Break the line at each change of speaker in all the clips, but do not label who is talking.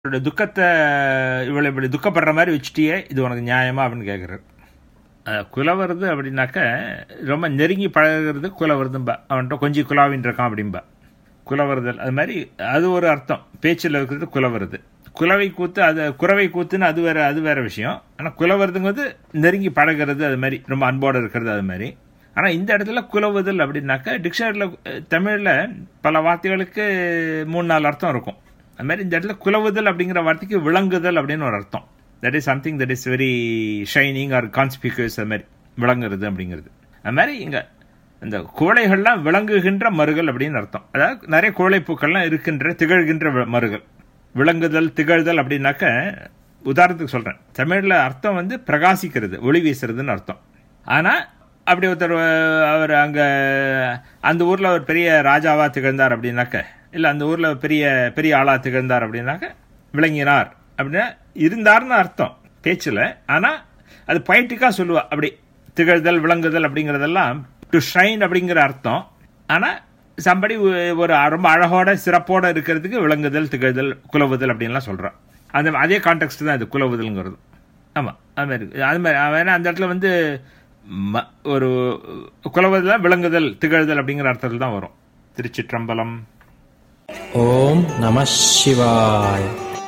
இவளுடைய துக்கத்தை இவளை இப்படி துக்கப்படுற மாதிரி வச்சுட்டியே இது உனக்கு நியாயமா அப்படின்னு கேட்குறாரு குலவருது அப்படின்னாக்க ரொம்ப நெருங்கி பழகிறது குலவருதும்பா அவன்கிட்ட கொஞ்சம் குலாவின் இருக்கான் அப்படிம்பா குலவருதல் அது மாதிரி அது ஒரு அர்த்தம் பேச்சில் இருக்கிறது குலவருது குலவை கூத்து அது குறவை கூத்துன்னு அது வேற அது வேற விஷயம் ஆனால் குலவருதுங்கிறது நெருங்கி பழகிறது அது மாதிரி ரொம்ப அன்போடு இருக்கிறது அது மாதிரி ஆனால் இந்த இடத்துல குலவுதல் அப்படின்னாக்க டிக்ஷனரியில் தமிழில் பல வார்த்தைகளுக்கு மூணு நாலு அர்த்தம் இருக்கும் அது மாதிரி இந்த இடத்துல குலவுதல் அப்படிங்கிற வார்த்தைக்கு விளங்குதல் அப்படின்னு ஒரு அர்த்தம் that is something that is very shining or conspicuous அது மாதிரி விளங்குறது அப்படிங்கிறது அது மாதிரி இங்கே இந்த குவளைகள்லாம் விளங்குகின்ற மருகள் அப்படின்னு அர்த்தம் அதாவது நிறைய குவளைப்பூக்கள்லாம் இருக்கின்ற திகழ்கின்ற மருகள் விளங்குதல் திகழ்தல் அப்படின்னாக்க உதாரணத்துக்கு சொல்கிறேன் தமிழில் அர்த்தம் வந்து பிரகாசிக்கிறது ஒளி வீசுறதுன்னு அர்த்தம் ஆனால் அப்படி ஒருத்தர் அவர் அங்கே அந்த ஊரில் ஒரு பெரிய ராஜாவாக திகழ்ந்தார் அப்படின்னாக்க இல்லை அந்த ஊரில் பெரிய பெரிய ஆளாக திகழ்ந்தார் அப்படின்னாக்க விளங்கினார் அப்படின்னா இருந்தார்னு அர்த்தம் பேச்சில் ஆனால் அது பயிட்டிக்காக சொல்லுவா அப்படி திகழ்தல் விளங்குதல் அப்படிங்கிறதெல்லாம் டு ஷைன் அப்படிங்கிற அர்த்தம் ஆனால் சம்படி ஒரு ரொம்ப அழகோட சிறப்போட இருக்கிறதுக்கு விளங்குதல் திகழ்தல் குலவுதல் அப்படின்லாம் சொல்கிறான் அந்த அதே கான்டெக்ட் தான் இது குலவுதல்ங்கிறது ஆமாம் அது மாதிரி அது மாதிரி ஏன்னா அந்த இடத்துல வந்து ஒரு குலவுதல் விளங்குதல் திகழ்தல் அப்படிங்கிற அர்த்தத்தில் தான் வரும் திருச்சிற்றம்பலம்
ஓம் நம சிவாய்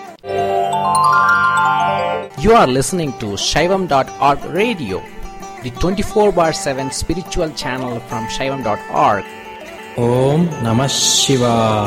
You are listening to Shaivam.org radio, the 24 bar 7 spiritual channel from Shaivam.org.
ஓம் நம சிவாய்